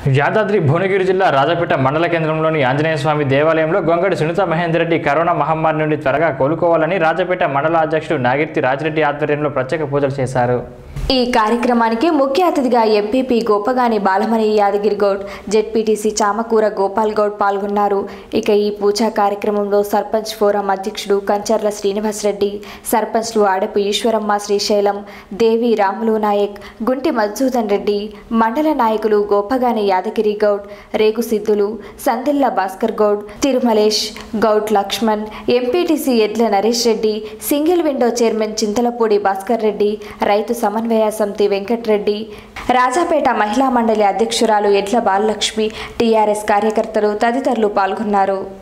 యాదాద్రి భువనగిరి జిల్లా రాజపేట మండల కేంద్రంలోని ఆంజనేయ స్వామి దేవాలయంలో గొంగడి సునీత మహేందర్ రెడ్డి కరోనా మహమ్మారి నుండి త్వరగా కోలుకోవాలని రాజపేట మండల అధ్యక్షుడు నాగిర్తి రాజిరెడ్డి ఆధ్వర్యంలో ప్రత్యేక పూజలు చేశారు ఈ కార్యక్రమానికి ముఖ్య అతిథిగా ఎంపీపీ గోపగాని బాలమణి యాదగిరి గౌడ్ జెడ్పీటీసీ చామకూర గోపాల్ గౌడ్ పాల్గొన్నారు ఇక ఈ పూజా కార్యక్రమంలో సర్పంచ్ ఫోరం అధ్యక్షుడు కంచర్ల శ్రీనివాసరెడ్డి సర్పంచ్లు ఆడపు ఈశ్వరమ్మ శ్రీశైలం దేవి రాములు నాయక్ గుంటి మధుసూదన్ రెడ్డి మండల నాయకులు Gopagani Yadagiri Goud Regu Siddhulu Sandilla Bhaskar Goud Tirumalesh Goud Laxman MPTC Edla Naresh Reddy single window chairman Chintalapudi Bhaskar Reddy రైతు సమన్వయ సమితి వెంకట్రెడ్డి రాజాపేట మహిళా మండలి అధ్యక్షురాలు ఎడ్ల బాలలక్ష్మి టీఆర్ఎస్ కార్యకర్తలు తదితరులు పాల్గొన్నారు